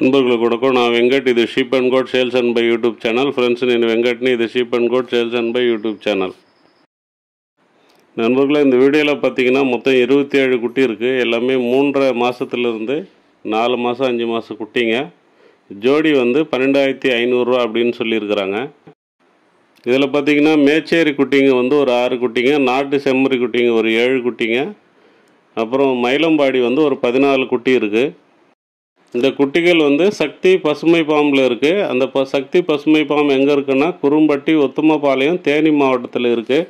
நண்பர்களுக்கு வணக்கம் நான் வெங்கட் இது sheep and goat sales and by YouTube channel friends నేను వెంకట్ని ఇది sheep and goat sales and by YouTube channel நண்பர்களே இந்த வீடியோவில் பார்த்தீங்கன்னா மொத்தம் இருபத்தி ஏழு குட்டி இருக்குது எல்லாமே மூன்றரை மாதத்துலேருந்து நாலு மாதம் அஞ்சு மாதம் குட்டிங்க ஜோடி வந்து பன்னெண்டாயிரத்தி ஐநூறுரூவா அப்படின்னு சொல்லியிருக்கிறாங்க இதில் பார்த்தீங்கன்னா மேச்சேரி குட்டிங்க வந்து ஒரு ஆறு குட்டிங்க நாட்டு செம்மறி குட்டிங்க ஒரு ஏழு குட்டிங்க அப்புறம் மயிலம்பாடி வந்து ஒரு பதினாலு குட்டி இருக்குது இந்த குட்டிகள் வந்து சக்தி பசுமை பாம்பில் இருக்குது அந்த ப சக்தி பசுமை பாம்பு எங்கே இருக்குன்னா குறும்பட்டி ஒத்துமபாளையம் தேனி மாவட்டத்தில் இருக்குது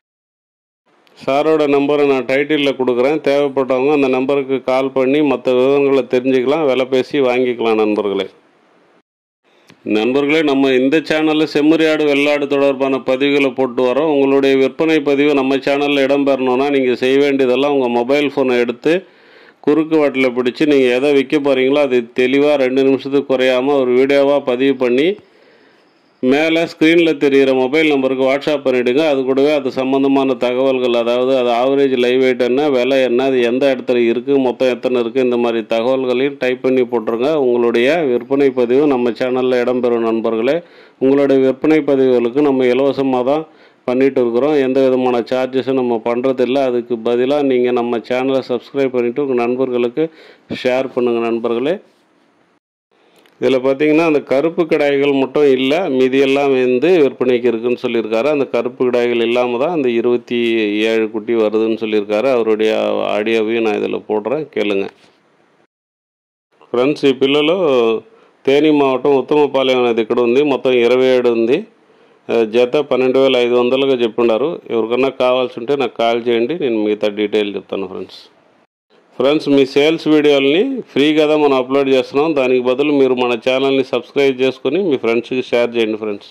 சாரோட நம்பரை நான் டைட்டிலில் கொடுக்குறேன் தேவைப்பட்டவங்க அந்த நம்பருக்கு கால் பண்ணி மற்ற விவரங்களை தெரிஞ்சுக்கலாம் விலை பேசி வாங்கிக்கலாம் நண்பர்களே நண்பர்களே நம்ம இந்த சேனலில் செம்மறியாடு வெள்ளாடு தொடர்பான பதிவுகளை போட்டு வரோம் உங்களுடைய விற்பனை பதிவு நம்ம சேனலில் இடம்பெறணும்னா நீங்கள் செய்ய வேண்டியதெல்லாம் உங்கள் மொபைல் ஃபோனை எடுத்து குறுக்கு வாட்டில் பிடிச்சி நீங்கள் எதை விற்க போகிறீங்களோ அது தெளிவாக ரெண்டு நிமிஷத்துக்கு குறையாமல் ஒரு வீடியோவாக பதிவு பண்ணி மேலே ஸ்க்ரீனில் தெரிகிற மொபைல் நம்பருக்கு வாட்ஸ்அப் பண்ணிவிடுங்க அது கூடவே அது சம்மந்தமான தகவல்கள் அதாவது அது ஆவரேஜ் லைவ் வெயிட் என்ன விலை என்ன அது எந்த இடத்துல இருக்குது மொத்தம் எத்தனை இருக்குது இந்த மாதிரி தகவல்களையும் டைப் பண்ணி போட்டுருங்க உங்களுடைய விற்பனை பதிவு நம்ம சேனலில் இடம்பெறும் நண்பர்களே உங்களுடைய விற்பனை பதிவுகளுக்கு நம்ம இலவசமாக தான் பண்ணிகிட்டு இருக்கிறோம் எந்த விதமான சார்ஜஸும் நம்ம பண்ணுறதில்ல அதுக்கு பதிலாக நீங்கள் நம்ம சேனலை சப்ஸ்கிரைப் பண்ணிவிட்டு உங்கள் நண்பர்களுக்கு ஷேர் பண்ணுங்கள் நண்பர்களே இதில் பார்த்தீங்கன்னா அந்த கருப்பு கிடாய்கள் மட்டும் இல்லை மீதியெல்லாம் வந்து விற்பனைக்கு இருக்குன்னு சொல்லியிருக்காரு அந்த கருப்பு கிடாய்கள் இல்லாமல் தான் அந்த இருபத்தி ஏழு குட்டி வருதுன்னு சொல்லியிருக்காரு அவருடைய ஆடியோவையும் நான் இதில் போடுறேன் கேளுங்க ఫ్రెండ్స్ ఈ పిల్లలు తేని మావటం ఉత్తమపాలెం అనేది ఇక్కడ ఉంది మొత్తం ఇరవై ఏడు ఉంది ఆ, జత పన్నెండు వేల ఐదు వందలుగా చెప్పుండారు ఎవరికన్నా కావాల్సి ఉంటే నాకు కాల్ చేయండి నేను మిగతా డీటెయిల్ చెప్తాను ఫ్రెండ్స్ ఫ్రెండ్స్ మీ సేల్స్ వీడియోల్ని ఫ్రీ కదా మనం అప్లోడ్ చేస్తున్నాం దానికి బదులు మీరు మన ఛానల్ని సబ్స్క్రైబ్ చేసుకొని మీ ఫ్రెండ్స్కి షేర్ చేయండి ఫ్రెండ్స్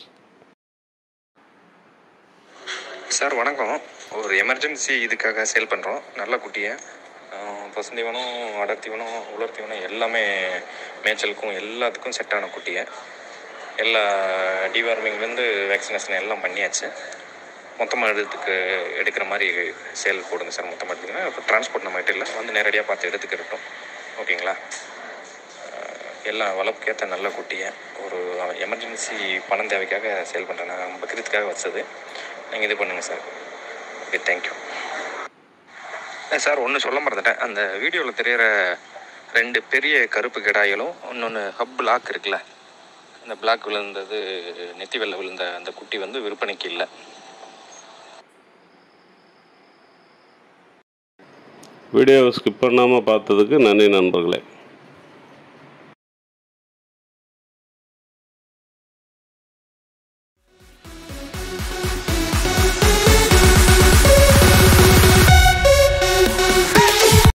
சார் வணக்கம் ஒரு எமர்ஜென்சி இதுக்காக சேல் பண்ணுறோம் நல்ல குட்டியை பசுந்தீவனம் அடர்த்தீவனம் உலர்த்தீவனம் எல்லாமே மேய்ச்சலுக்கும் எல்லாத்துக்கும் செட்டான குட்டியை எல்லா டிவார்மிங்லேருந்து வேக்சினேஷன் எல்லாம் பண்ணியாச்சு மொத்தமாக எடுத்துக்கு எடுக்கிற மாதிரி சேல் போடுங்க சார் மொத்தமாக எடுத்துக்கினா இப்போ டிரான்ஸ்போர்ட் நம்மகிட்ட இல்லை வந்து நேரடியாக பார்த்து எடுத்துக்கிட்டோம் ஓகேங்களா அஹ், எல்லாம் வளர்ப்புக்கேற்ற நல்ல குட்டியை ஒரு எமர்ஜென்சி பணம் தேவைக்காக சேல் பண்ணுறேன் நான் பக்கிரத்துக்காக வச்சது நீங்கள் இது பண்ணுங்கள் சார் ஓகே தேங்க்யூ சார் ஒன்று சொல்ல மறந்துட்டேன் அந்த வீடியோவில் தெரியிற ரெண்டு பெரிய கருப்பு கிடாய்களும் இன்னொன்று ஹப் லாக் இருக்குல்ல அந்த பிளாக் விழுந்தது நெத்தி வெள்ளை விழுந்த அந்த குட்டி வந்து விற்பனைக்கு இல்லை வீடியோவை ஸ்கிப் பண்ணாமல் பார்த்ததுக்கு நன்றி நண்பர்களே